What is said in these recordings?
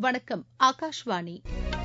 வணக்கம் ஆகாஷ்வாணி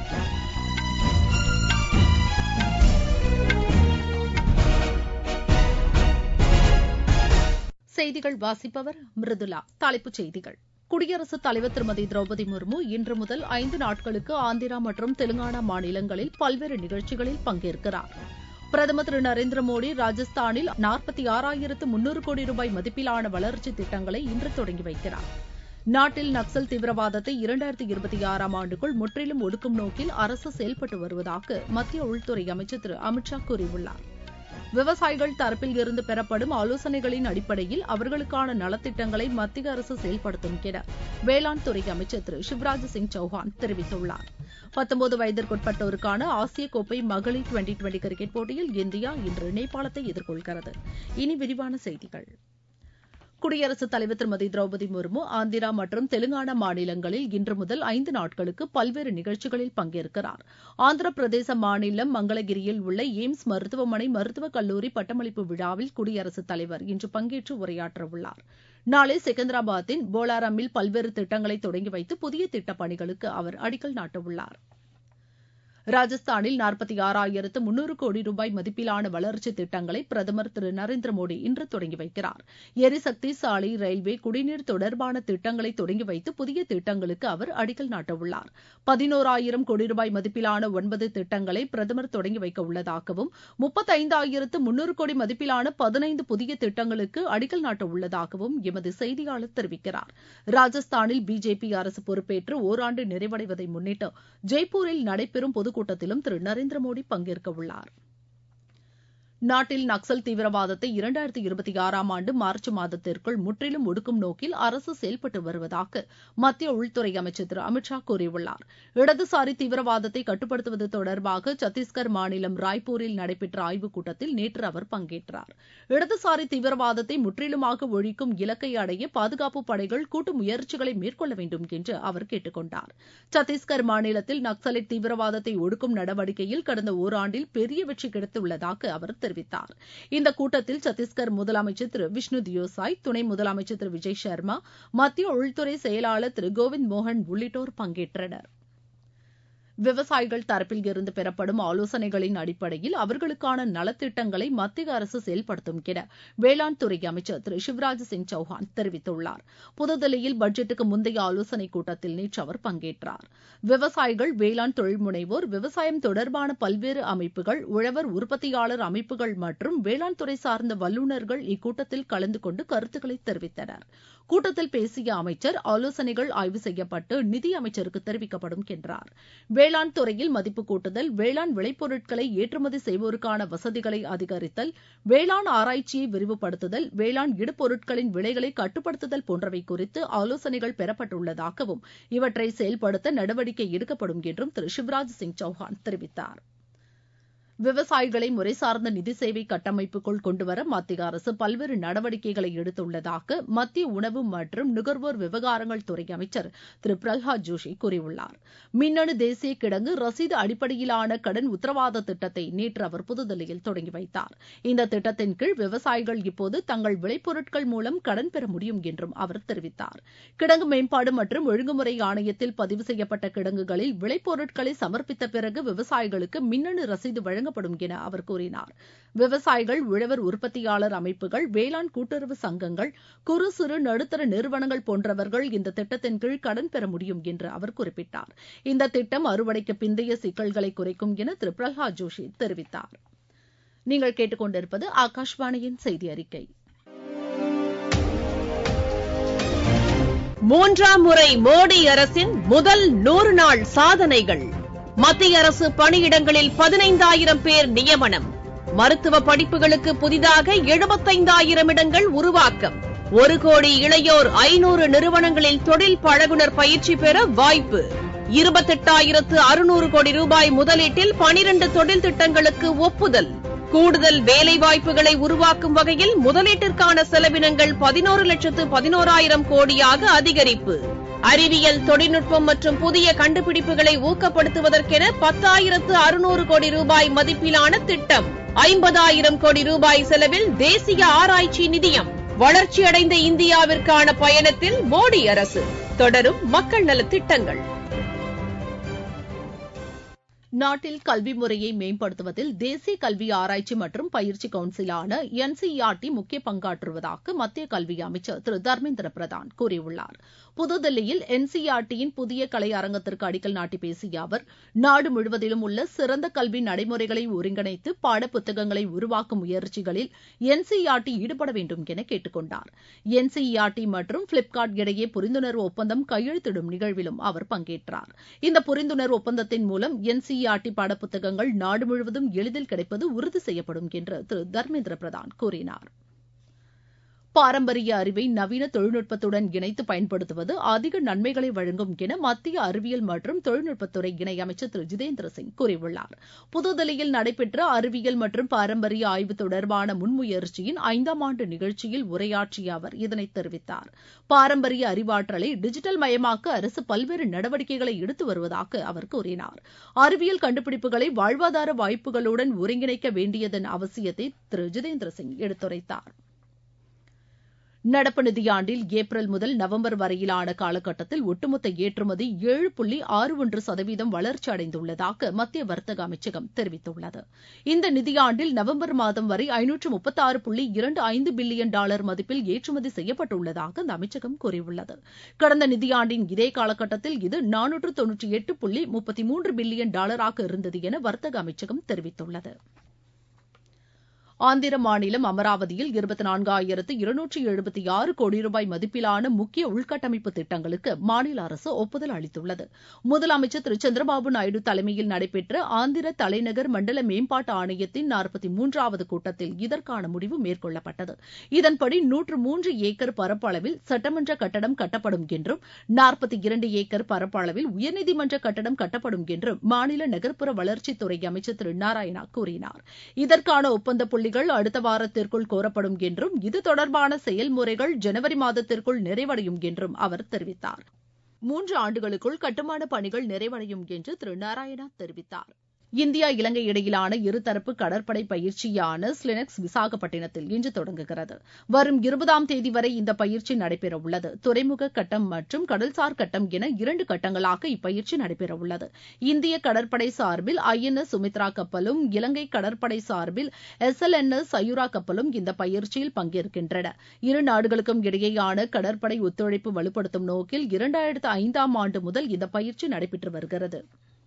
செய்திகள் வாசிப்பவர் மிருதுலா தலைப்புச் செய்திகள் குடியரசுத் தலைவர் திருமதி திரௌபதி முர்மு இன்று முதல் ஐந்து நாட்களுக்கு ஆந்திரா மற்றும் தெலுங்கானா மாநிலங்களில் பல்வேறு நிகழ்ச்சிகளில் பங்கேற்கிறார் பிரதமர் திரு நரேந்திர மோடி ராஜஸ்தானில் நாற்பத்தி ஆறாயிரத்து முன்னூறு கோடி ரூபாய் மதிப்பிலான வளர்ச்சித் திட்டங்களை இன்று தொடங்கி வைக்கிறார் நாட்டில் நக்சல் தீவிரவாதத்தை இரண்டாயிரத்தி இருபத்தி ஆறாம் ஆண்டுக்குள் முற்றிலும் ஒடுக்கும் நோக்கில் அரசு செயல்பட்டு வருவதாக மத்திய உள்துறை அமைச்சர் திரு அமித் ஷா கூறியுள்ளார் விவசாயிகள் தரப்பில் இருந்து பெறப்படும் ஆலோசனைகளின் அடிப்படையில் அவர்களுக்கான நலத்திட்டங்களை மத்திய அரசு செயல்படுத்தும் என வேளாண் துறை அமைச்சர் திரு சிவராஜ் சிங் சௌஹான் தெரிவித்துள்ளார் பத்தொன்பது வயதிற்குட்பட்டோருக்கான ஆசிய கோப்பை மகளிர் டுவெண்டி டுவெண்டி கிரிக்கெட் போட்டியில் இந்தியா இன்று நேபாளத்தை எதிர்கொள்கிறது இனி விரிவான செய்திகள் குடியரசுத் தலைவர் திருமதி திரௌபதி முர்மு ஆந்திரா மற்றும் தெலுங்கானா மாநிலங்களில் இன்று முதல் ஐந்து நாட்களுக்கு பல்வேறு நிகழ்ச்சிகளில் பங்கேற்கிறார் ஆந்திர பிரதேச மாநிலம் மங்களகிரியில் உள்ள எய்ம்ஸ் மருத்துவமனை மருத்துவக் கல்லூரி பட்டமளிப்பு விழாவில் குடியரசுத் தலைவர் இன்று பங்கேற்று உரையாற்றவுள்ளார் நாளை செகந்திராபாத்தின் போலாரம்மில் பல்வேறு திட்டங்களை தொடங்கி வைத்து புதிய திட்டப் பணிகளுக்கு அவர் அடிக்கல் நாட்டவுள்ளார் ராஜஸ்தானில் நாற்பத்தி ஆறாயிரத்து முன்னூறு கோடி ரூபாய் மதிப்பிலான வளர்ச்சித் திட்டங்களை பிரதமர் திரு நரேந்திர மோடி இன்று தொடங்கி வைக்கிறார் எரிசக்தி சாலை ரயில்வே குடிநீர் தொடர்பான திட்டங்களை தொடங்கி வைத்து புதிய திட்டங்களுக்கு அவர் அடிக்கல் நாட்டவுள்ளார் பதினோராயிரம் கோடி ரூபாய் மதிப்பிலான ஒன்பது திட்டங்களை பிரதமர் தொடங்கி வைக்க உள்ளதாகவும் முப்பத்தைந்தாயிரத்து முன்னூறு கோடி மதிப்பிலான பதினைந்து புதிய திட்டங்களுக்கு அடிக்கல் நாட்ட உள்ளதாகவும் எமது செய்தியாளர் தெரிவிக்கிறார் ராஜஸ்தானில் பிஜேபி அரசு பொறுப்பேற்று ஓராண்டு நிறைவடைவதை முன்னிட்டு ஜெய்ப்பூரில் நடைபெறும் பொதுக் கூட்டத்திலும் திரு நரேந்திர மோடி பங்கேற்க உள்ளார் நாட்டில் நக்சல் தீவிரவாதத்தை இரண்டாயிரத்தி இருபத்தி ஆறாம் ஆண்டு மார்ச் மாதத்திற்குள் முற்றிலும் ஒடுக்கும் நோக்கில் அரசு செயல்பட்டு வருவதாக மத்திய உள்துறை அமைச்சர் திரு அமித் ஷா கூறியுள்ளார் இடதுசாரி தீவிரவாதத்தை கட்டுப்படுத்துவது தொடர்பாக சத்தீஸ்கர் மாநிலம் ராய்ப்பூரில் நடைபெற்ற ஆய்வுக் கூட்டத்தில் நேற்று அவர் பங்கேற்றார் இடதுசாரி தீவிரவாதத்தை முற்றிலுமாக ஒழிக்கும் இலக்கை அடைய பாதுகாப்பு படைகள் கூட்டு முயற்சிகளை மேற்கொள்ள வேண்டும் என்று அவர் கேட்டுக் கொண்டார் சத்தீஸ்கர் மாநிலத்தில் நக்சலைட் தீவிரவாதத்தை ஒடுக்கும் நடவடிக்கையில் கடந்த ஓராண்டில் பெரிய வெற்றி கிடைத்துள்ளதாக அவர் தெரிவித்தார் இந்த கூட்டத்தில் சத்தீஸ்கர் முதலமைச்சர் திரு விஷ்ணு தியோசாய் துணை முதலமைச்சர் திரு விஜய் சர்மா மத்திய உள்துறை செயலாளர் திரு கோவிந்த் மோகன் உள்ளிட்டோர் பங்கேற்றனர் விவசாயிகள் தரப்பில் இருந்து பெறப்படும் ஆலோசனைகளின் அடிப்படையில் அவர்களுக்கான நலத்திட்டங்களை மத்திய அரசு செயல்படுத்தும் என வேளாண் துறை அமைச்சர் திரு சிவராஜ் சிங் சௌஹான் தெரிவித்துள்ளார் புதுதில்லியில் பட்ஜெட்டுக்கு முந்தைய ஆலோசனைக் கூட்டத்தில் நேற்று அவர் பங்கேற்றார் விவசாயிகள் வேளாண் தொழில் முனைவோர் விவசாயம் தொடர்பான பல்வேறு அமைப்புகள் உழவர் உற்பத்தியாளர் அமைப்புகள் மற்றும் வேளாண் துறை சார்ந்த வல்லுநர்கள் இக்கூட்டத்தில் கலந்து கொண்டு கருத்துக்களை தெரிவித்தனர் கூட்டத்தில் பேசிய அமைச்சர் ஆலோசனைகள் ஆய்வு செய்யப்பட்டு நிதி அமைச்சருக்கு தெரிவிக்கப்படும் என்றார் வேளாண் துறையில் மதிப்பு கூட்டுதல் வேளாண் விளைபொருட்களை ஏற்றுமதி செய்வோருக்கான வசதிகளை அதிகரித்தல் வேளாண் ஆராய்ச்சியை விரிவுபடுத்துதல் வேளாண் இடுபொருட்களின் விலைகளை கட்டுப்படுத்துதல் போன்றவை குறித்து ஆலோசனைகள் பெறப்பட்டுள்ளதாகவும் இவற்றை செயல்படுத்த நடவடிக்கை எடுக்கப்படும் என்றும் திரு சிவராஜ் சிங் சௌஹான் தெரிவித்தார் விவசாயிகளை முறைசார்ந்த நிதி சேவை கட்டமைப்புக்குள் கொண்டுவர மத்திய அரசு பல்வேறு நடவடிக்கைகளை எடுத்துள்ளதாக மத்திய உணவு மற்றும் நுகர்வோர் விவகாரங்கள் துறை அமைச்சர் திரு பிரல்ஹாத் ஜோஷி கூறியுள்ளார் மின்னணு தேசிய கிடங்கு ரசீது அடிப்படையிலான கடன் உத்தரவாத திட்டத்தை நேற்று அவர் புதுதில்லியில் தொடங்கி வைத்தார் இந்த திட்டத்தின் கீழ் விவசாயிகள் இப்போது தங்கள் விளைபொருட்கள் மூலம் கடன் பெற முடியும் என்றும் அவர் தெரிவித்தார் கிடங்கு மேம்பாடு மற்றும் ஒழுங்குமுறை ஆணையத்தில் பதிவு செய்யப்பட்ட கிடங்குகளில் விளைபொருட்களை சமர்ப்பித்த பிறகு விவசாயிகளுக்கு மின்னணு ரசீது வழங்க வழங்கப்படும் என அவர் கூறினார் விவசாயிகள் உழவர் உற்பத்தியாளர் அமைப்புகள் வேளாண் கூட்டுறவு சங்கங்கள் குறு சிறு நடுத்தர நிறுவனங்கள் போன்றவர்கள் இந்த திட்டத்தின் கீழ் கடன் பெற முடியும் என்று அவர் குறிப்பிட்டார் இந்த திட்டம் அறுவடைக்கு பிந்தைய சிக்கல்களை குறைக்கும் என திரு பிரகலாத் ஜோஷி தெரிவித்தார் நீங்கள் கேட்டுக்கொண்டிருப்பது ஆகாஷ்வாணியின் செய்தி அறிக்கை மூன்றாம் முறை மோடி அரசின் முதல் நூறு நாள் சாதனைகள் மத்திய அரசு பணியிடங்களில் பதினைந்தாயிரம் பேர் நியமனம் மருத்துவ படிப்புகளுக்கு புதிதாக எழுபத்தைந்தாயிரம் இடங்கள் உருவாக்கம் ஒரு கோடி இளையோர் ஐநூறு நிறுவனங்களில் தொழில் பழகுனர் பயிற்சி பெற வாய்ப்பு இருபத்தெட்டாயிரத்து அறுநூறு கோடி ரூபாய் முதலீட்டில் பனிரண்டு தொழில் திட்டங்களுக்கு ஒப்புதல் கூடுதல் வேலைவாய்ப்புகளை உருவாக்கும் வகையில் முதலீட்டிற்கான செலவினங்கள் பதினோரு லட்சத்து பதினோராயிரம் கோடியாக அதிகரிப்பு அறிவியல் தொழில்நுட்பம் மற்றும் புதிய கண்டுபிடிப்புகளை ஊக்கப்படுத்துவதற்கென பத்தாயிரத்து அறுநூறு கோடி ரூபாய் மதிப்பிலான திட்டம் ஐம்பதாயிரம் கோடி ரூபாய் செலவில் தேசிய ஆராய்ச்சி நிதியம் வளர்ச்சியடைந்த இந்தியாவிற்கான பயணத்தில் மோடி அரசு தொடரும் மக்கள் நலத் திட்டங்கள் நாட்டில் கல்வி முறையை மேம்படுத்துவதில் தேசிய கல்வி ஆராய்ச்சி மற்றும் பயிற்சி கவுன்சிலான என்சிஇஆர்டி முக்கிய பங்காற்றுவதாக மத்திய கல்வி அமைச்சர் திரு தர்மேந்திர பிரதான் கூறியுள்ளார் புதுதில்லியில் என்சிஇஆர்டியின் புதிய கலை அரங்கத்திற்கு அடிக்கல் நாட்டி பேசிய அவர் நாடு முழுவதிலும் உள்ள சிறந்த கல்வி நடைமுறைகளை ஒருங்கிணைத்து பாடப்புத்தகங்களை உருவாக்கும் முயற்சிகளில் என்சிஇஆர்டி ஈடுபட வேண்டும் என கேட்டுக் கொண்டார் என்சிஇஆர்டி மற்றும் பிளிப்கார்ட் இடையே புரிந்துணர்வு ஒப்பந்தம் கையெழுத்திடும் நிகழ்விலும் அவர் பங்கேற்றார் இந்த புரிந்துணர்வு ஒப்பந்தத்தின் மூலம் என்சிஇஆர்டி பாடப்புத்தகங்கள் நாடு முழுவதும் எளிதில் கிடைப்பது உறுதி செய்யப்படும் என்று திரு தர்மேந்திர பிரதான் கூறினார் பாரம்பரிய அறிவை நவீன தொழில்நுட்பத்துடன் இணைத்து பயன்படுத்துவது அதிக நன்மைகளை வழங்கும் என மத்திய அறிவியல் மற்றும் தொழில்நுட்பத்துறை இணையமைச்சர் திரு ஜிதேந்திர சிங் கூறியுள்ளார் புதுதில்லியில் நடைபெற்ற அறிவியல் மற்றும் பாரம்பரிய ஆய்வு தொடர்பான முன்முயற்சியின் ஐந்தாம் ஆண்டு நிகழ்ச்சியில் உரையாற்றிய அவர் இதனை தெரிவித்தார் பாரம்பரிய அறிவாற்றலை டிஜிட்டல் மயமாக்க அரசு பல்வேறு நடவடிக்கைகளை எடுத்து வருவதாக அவர் கூறினார் அறிவியல் கண்டுபிடிப்புகளை வாழ்வாதார வாய்ப்புகளுடன் ஒருங்கிணைக்க வேண்டியதன் அவசியத்தை திரு ஜிதேந்திர சிங் எடுத்துரைத்தார் நடப்பு நிதியாண்டில் ஏப்ரல் முதல் நவம்பர் வரையிலான காலகட்டத்தில் ஒட்டுமொத்த ஏற்றுமதி ஏழு புள்ளி ஆறு ஒன்று சதவீதம் வளர்ச்சி அடைந்துள்ளதாக மத்திய வர்த்தக அமைச்சகம் தெரிவித்துள்ளது இந்த நிதியாண்டில் நவம்பர் மாதம் வரை ஐநூற்று முப்பத்தாறு புள்ளி இரண்டு ஐந்து பில்லியன் டாலர் மதிப்பில் ஏற்றுமதி செய்யப்பட்டுள்ளதாக அந்த அமைச்சகம் கூறியுள்ளது கடந்த நிதியாண்டின் இதே காலகட்டத்தில் இது நானூற்று தொன்னூற்றி எட்டு புள்ளி முப்பத்தி மூன்று பில்லியன் டாலராக இருந்தது என வர்த்தக அமைச்சகம் தெரிவித்துள்ளது ஆந்திர மாநிலம் அமராவதியில் இருபத்தி நான்காயிரத்து இருநூற்றி எழுபத்தி ஆறு கோடி ரூபாய் மதிப்பிலான முக்கிய உள்கட்டமைப்பு திட்டங்களுக்கு மாநில அரசு ஒப்புதல் அளித்துள்ளது முதலமைச்சர் திரு சந்திரபாபு நாயுடு தலைமையில் நடைபெற்ற ஆந்திர தலைநகர் மண்டல மேம்பாட்டு ஆணையத்தின் நாற்பத்தி மூன்றாவது கூட்டத்தில் இதற்கான முடிவு மேற்கொள்ளப்பட்டது இதன்படி நூற்று மூன்று ஏக்கர் பரப்பளவில் சட்டமன்ற கட்டடம் கட்டப்படும் என்றும் நாற்பத்தி இரண்டு ஏக்கர் பரப்பளவில் உயர்நீதிமன்ற கட்டடம் கட்டப்படும் என்றும் மாநில நகர்ப்புற வளர்ச்சித்துறை அமைச்சர் திரு நாராயணா கூறினார் இதற்கான ஒப்பந்த புள்ளி புள்ளிகள் அடுத்த வாரத்திற்குள் கோரப்படும் என்றும் இது தொடர்பான செயல்முறைகள் ஜனவரி மாதத்திற்குள் நிறைவடையும் என்றும் அவர் தெரிவித்தார் மூன்று ஆண்டுகளுக்குள் கட்டுமான பணிகள் நிறைவடையும் என்று திரு நாராயணா தெரிவித்தார் இந்தியா இலங்கை இடையிலான இருதரப்பு கடற்படை பயிற்சியான ஸ்லினக்ஸ் விசாகப்பட்டினத்தில் இன்று தொடங்குகிறது வரும் இருபதாம் தேதி வரை இந்த பயிற்சி நடைபெறவுள்ளது துறைமுக கட்டம் மற்றும் கடல்சார் கட்டம் என இரண்டு கட்டங்களாக இப்பயிற்சி நடைபெறவுள்ளது இந்திய கடற்படை சார்பில் ஐ என் எஸ் சுமித்ரா கப்பலும் இலங்கை கடற்படை சார்பில் S L N S Sayura கப்பலும் இந்த பயிற்சியில் பங்கேற்கின்றன இரு நாடுகளுக்கும் இடையேயான கடற்படை ஒத்துழைப்பு வலுப்படுத்தும் நோக்கில் இரண்டாயிரத்து ஐந்தாம் ஆண்டு முதல் இந்த பயிற்சி நடைபெற்று வருகிறது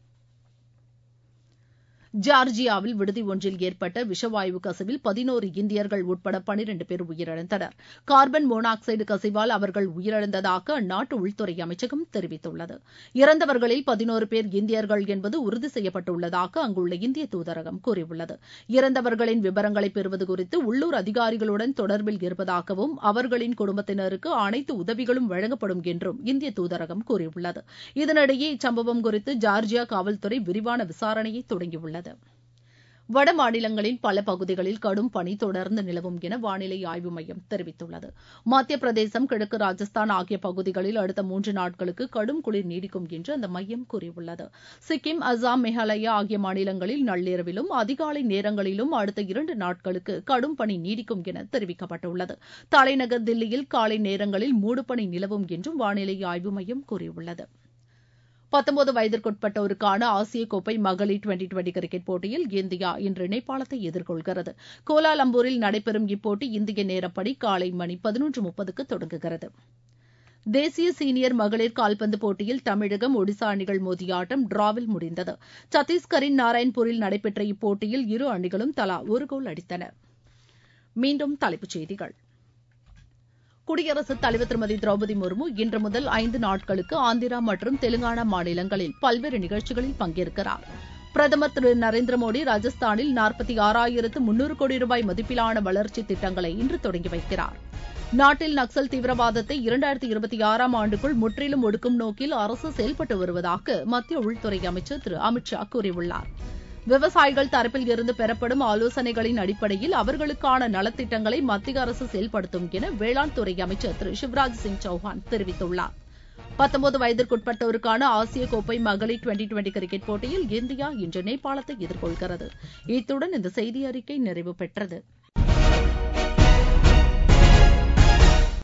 ஜார்ஜியாவில் விடுதி ஒன்றில் ஏற்பட்ட விஷவாயு கசிவில் பதினோரு இந்தியர்கள் உட்பட பனிரண்டு பேர் உயிரிழந்தனர் கார்பன் மோனாக்சைடு கசிவால் அவர்கள் உயிரிழந்ததாக அந்நாட்டு உள்துறை அமைச்சகம் தெரிவித்துள்ளது இறந்தவர்களில் பதினோரு பேர் இந்தியர்கள் என்பது உறுதி செய்யப்பட்டுள்ளதாக அங்குள்ள இந்திய தூதரகம் கூறியுள்ளது இறந்தவர்களின் விவரங்களை பெறுவது குறித்து உள்ளூர் அதிகாரிகளுடன் தொடர்பில் இருப்பதாகவும் அவர்களின் குடும்பத்தினருக்கு அனைத்து உதவிகளும் வழங்கப்படும் என்றும் இந்திய தூதரகம் கூறியுள்ளது இதனிடையே இச்சம்பவம் குறித்து ஜார்ஜியா காவல்துறை விரிவான விசாரணையை தொடங்கியுள்ளது வட மாநிலங்களின் பல பகுதிகளில் கடும் பனி தொடர்ந்து நிலவும் என வானிலை ஆய்வு மையம் தெரிவித்துள்ளது மத்திய பிரதேசம் கிழக்கு ராஜஸ்தான் ஆகிய பகுதிகளில் அடுத்த மூன்று நாட்களுக்கு கடும் குளிர் நீடிக்கும் என்று அந்த மையம் கூறியுள்ளது சிக்கிம் அசாம் மேகாலயா ஆகிய மாநிலங்களில் நள்ளிரவிலும் அதிகாலை நேரங்களிலும் அடுத்த இரண்டு நாட்களுக்கு கடும் பனி நீடிக்கும் என தெரிவிக்கப்பட்டுள்ளது தலைநகர் தில்லியில் காலை நேரங்களில் மூடுபனி நிலவும் என்றும் வானிலை ஆய்வு மையம் கூறியுள்ளது பத்தொன்பது வயதிற்குட்பட்டோருக்கான ஆசிய கோப்பை மகளிர் டுவெண்டி டுவெண்டி கிரிக்கெட் போட்டியில் இந்தியா இன்று நேபாளத்தை எதிர்கொள்கிறது கோலாலம்பூரில் நடைபெறும் இப்போட்டி இந்திய நேரப்படி காலை மணி பதினொன்று முப்பதுக்கு தொடங்குகிறது தேசிய சீனியர் மகளிர் கால்பந்து போட்டியில் தமிழகம் ஒடிசா அணிகள் மோதிய ஆட்டம் டிராவில் முடிந்தது சத்தீஸ்கரின் நாராயண்பூரில் நடைபெற்ற இப்போட்டியில் இரு அணிகளும் தலா ஒரு கோல் அடித்தன மீண்டும் தலைப்புச் செய்திகள் குடியரசுத் தலைவர் திருமதி திரௌபதி முர்மு இன்று முதல் ஐந்து நாட்களுக்கு ஆந்திரா மற்றும் தெலுங்கானா மாநிலங்களில் பல்வேறு நிகழ்ச்சிகளில் பங்கேற்கிறார் பிரதமர் திரு நரேந்திர மோடி ராஜஸ்தானில் நாற்பத்தி ஆறாயிரத்து முன்னூறு கோடி ரூபாய் மதிப்பிலான வளர்ச்சித் திட்டங்களை இன்று தொடங்கி வைக்கிறார் நாட்டில் நக்சல் தீவிரவாதத்தை இரண்டாயிரத்தி இருபத்தி ஆறாம் ஆண்டுக்குள் முற்றிலும் ஒடுக்கும் நோக்கில் அரசு செயல்பட்டு வருவதாக மத்திய உள்துறை அமைச்சர் திரு அமித் ஷா கூறியுள்ளார் விவசாயிகள் தரப்பில் இருந்து பெறப்படும் ஆலோசனைகளின் அடிப்படையில் அவர்களுக்கான நலத்திட்டங்களை மத்திய அரசு செயல்படுத்தும் என வேளாண் துறை அமைச்சர் திரு சிவராஜ் சிங் சௌஹான் தெரிவித்துள்ளார் பத்தொன்பது வயதிற்குட்பட்டோருக்கான ஆசிய கோப்பை மகளிர் டுவெண்டி டுவெண்டி கிரிக்கெட் போட்டியில் இந்தியா இன்று நேபாளத்தை எதிர்கொள்கிறது இத்துடன் இந்த செய்தி அறிக்கை நிறைவு பெற்றது